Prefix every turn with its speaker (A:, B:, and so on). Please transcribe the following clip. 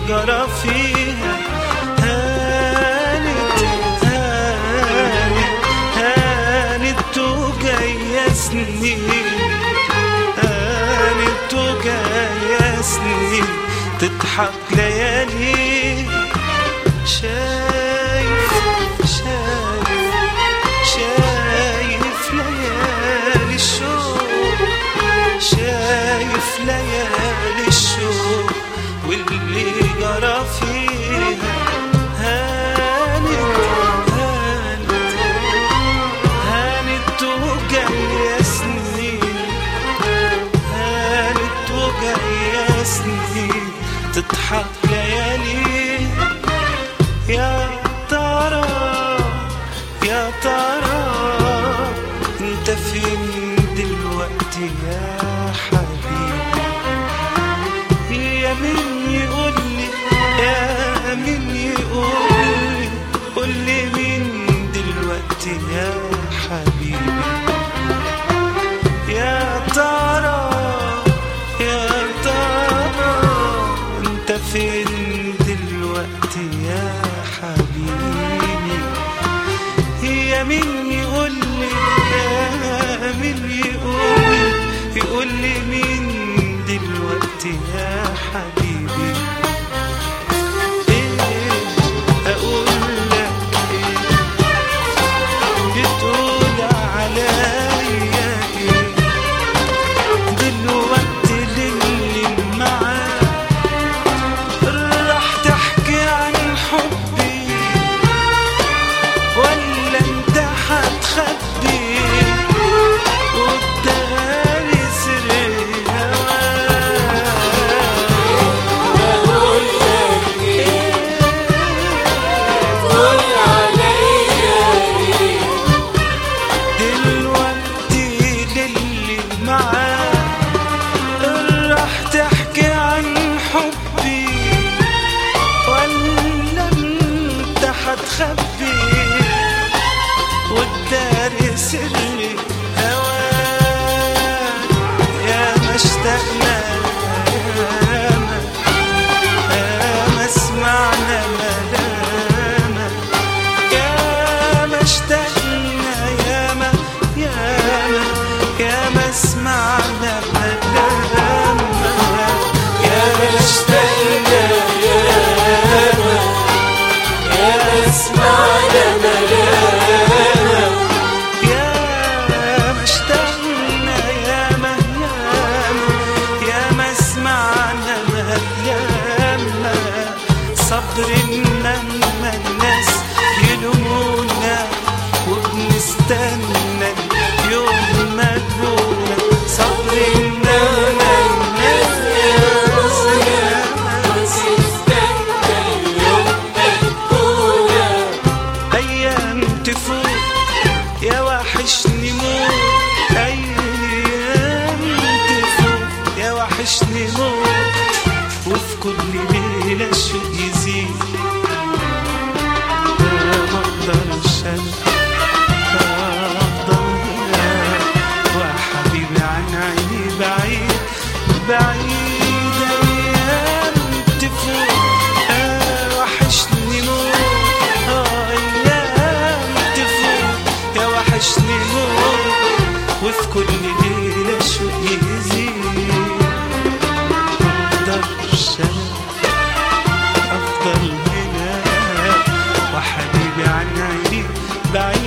A: جرى فيها هانت هانت هانت وجاية سنين هانت وجاية سنين تضحك ليالي شايف شايف شايف ليالي الشوق شايف ليالي الشوق واللي جرى فيها هانت هانت هانت وجاية سنين هانت وجاية سنين تضحك ليالي يا ترى يا ترى انت فين دلوقتي يا حبيبي يا مين يقول لي يا مين يقول لي قول لي مين دلوقتي يا حبيبي يا ترى يا ترى انت فين دلوقتي يا حبيبي يا مين يقول لي يا مين يقول لي يقول لي مين دلوقتي يا حبيبي ايه اقول لك ايه بتقول عليا ايه دلوقتي للي معاك راح تحكي عن حبي ولا انت هتخبي قدامي سر
B: قول عليا
A: دلوقتي للي معاك راح تحكي عن حبي ولا انت هتخبي والدار سري هواك يا ما اشتقنا ياما ياما سمعنا ملامك يا ما اشتقنا ياما ياما ياما سمعنا ملامك يا ما اشتقنا
B: ياما يا اسمعنا ملامك
A: يا ما اشتقنا ياما ياما ياما سمعنا ياما صبر لما الناس يلومونا وبنستنى يوم ما تبونا صبر لما الناس يلومونا
B: وتستنى اليوم الأولى
A: ايام تفوت يا وحشني موت ايام تفوت يا وحشني موت وفي كل ليله الشوق يزيد ما اقدرش انا افضل هنا وحبيبي عن عيني بعيد بعيد ايام تفوت آه وحشني موت آه ايام تفوت يا وحشني موت وفي كل ليله الشوق يزيد مقدرش انا افضل هنا وحبيبي عن عيني بعيد